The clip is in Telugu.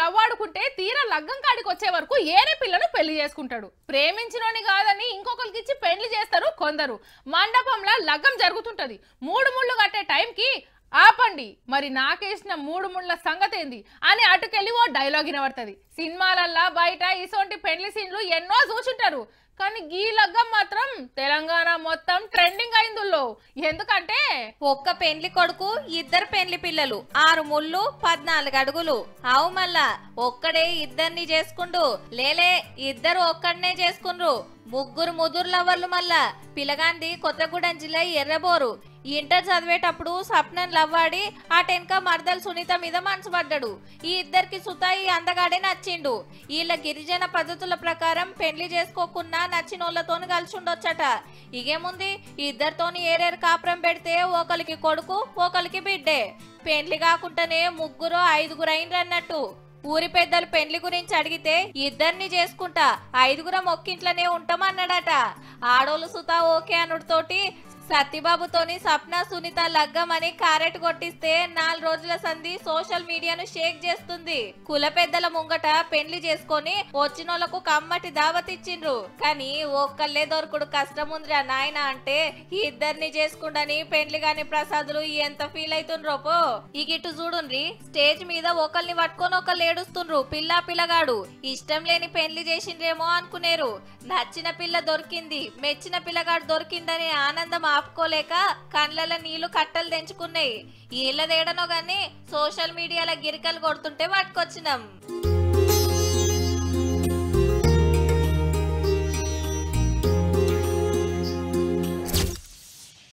లవ్ ఆడుకుంటే తీరా లగ్గం కాడికి వచ్చే వరకు ఏరే పిల్లను పెళ్లి చేసుకుంటాడు ప్రేమించినోని కాదని ఇంకొకరికి ఇచ్చి పెళ్లి చేస్తారు కొందరు మండపంలో లగ్గం జరుగుతుంటది మూడు ముళ్ళు కట్టే టైంకి ఆపండి మరి నాకేసిన మూడు ముళ్ళ సంగతి ఏంది అని అటుకెళ్ళి ఓ డైలాగ్ వినబడుతుంది సినిమాలల్లా బయట ఇసోంటి పెళ్లి సీన్లు ఎన్నో చూసుంటారు కానీ గీ లగ్గం మాత్రం తెలంగాణ మొత్తం ట్రెండింగ్ అయిందుల్లో ఎందుకంటే ఒక్క పెండ్లి కొడుకు ఇద్దరు పెండ్లి పిల్లలు ఆరు ముళ్ళు పద్నాలుగు అడుగులు అవు మళ్ళా ఒక్కడే ఇద్దరిని చేసుకుండు లేలే ఇద్దరు ఒక్కడనే చేసుకుండ్రు ముగ్గురు ముదురు లవర్లు మళ్ళా పిలగాంది కొత్తగూడెం జిల్లా ఎర్రబోరు ఇంటర్ చదివేటప్పుడు సప్నం లవ్వాడి ఆ టెన్క మర్దల్ సునీత మీద మనసు పడ్డాడు ఈ ఇద్దరికి సుతాయి అందగాడే నచ్చిండు వీళ్ళ గిరిజన పద్ధతుల ప్రకారం పెళ్లి చేసుకోకున్నా నచ్చినోళ్ళతోని కలిసి ఉండొచ్చట ఇగేముంది ఇద్దరితోని ఏరేరు కాపురం పెడితే ఒకరికి కొడుకు ఒకరికి బిడ్డే పెళ్లి కాకుండానే ముగ్గురు ఐదుగురు అయినరు అన్నట్టు ఊరి పెద్దలు పెళ్లి గురించి అడిగితే ఇద్దరిని చేసుకుంటా ఐదుగురం ఒక్కింట్లోనే ఉంటామన్నాడట ఆడోళ్ళు సుతా ఓకే అనుడితోటి సత్యబాబుతోని సప్న సునీత లగ్గమని కారెట్ కొట్టిస్తే నాలుగు రోజుల సంధి సోషల్ మీడియాను షేక్ చేస్తుంది కుల పెద్దల ముంగట పెళ్లి చేసుకొని వచ్చినోళ్లకు కమ్మటి దావత్ ఇచ్చిండ్రు కానీ ఒక్కళ్ళే దొరకుడు కష్టం ఉందిరా నాయన అంటే ఈ ఇద్దరిని చేసుకుండని పెళ్లి కాని ప్రసాదులు ఎంత ఫీల్ అవుతుండ్రో పో ఇక ఇటు చూడుండ్రి స్టేజ్ మీద ఒకళ్ళని పట్టుకొని ఒకళ్ళు ఏడుస్తుండ్రు పిల్ల పిల్లగాడు ఇష్టం లేని పెళ్లి చేసిండ్రేమో అనుకునేరు నచ్చిన పిల్ల దొరికింది మెచ్చిన పిల్లగాడు దొరికిందని ఆనందం ఆపుకోలేక కండ్ల నీళ్లు కట్టలు తెంచుకున్నాయి ఈళ్ళదేడనో గాని సోషల్ మీడియాలో గిరికలు కొడుతుంటే పట్టుకొచ్చినాం